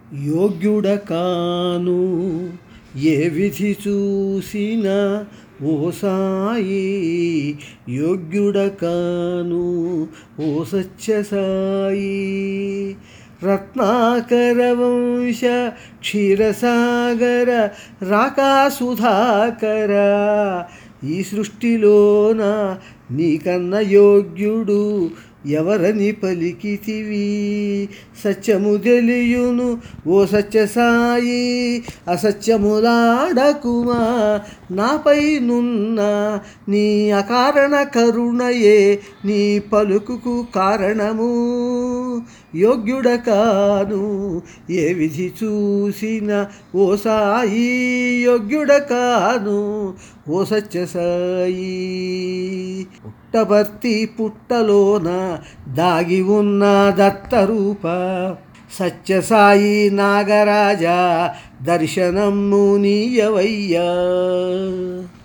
యోగ్యుడ కాను ఏ విధి చూసినా ఓ సాయి యోగ్యుడ కాను ఓ సత్య సాయి రత్నాకర వంశ క్షీరసాగర రాకా సుధాకర ఈ సృష్టిలోన నీకన్న యోగ్యుడు ఎవరని పలికితివి సత్యము తెలియును ఓ సత్య సాయి అసత్యములాడకుమా నాపై నున్న నీ అకారణ కరుణయే నీ పలుకుకు కారణము యోగ్యుడ కాను ఏ విధి చూసిన ఓ సాయి యోగ్యుడ కాను ఓ సత్య సాయి పుట్టబర్తి పుట్టలోన దాగి ఉన్న దత్తరూప సత్యసాయి నాగరాజ దర్శనము నీయవయ్యా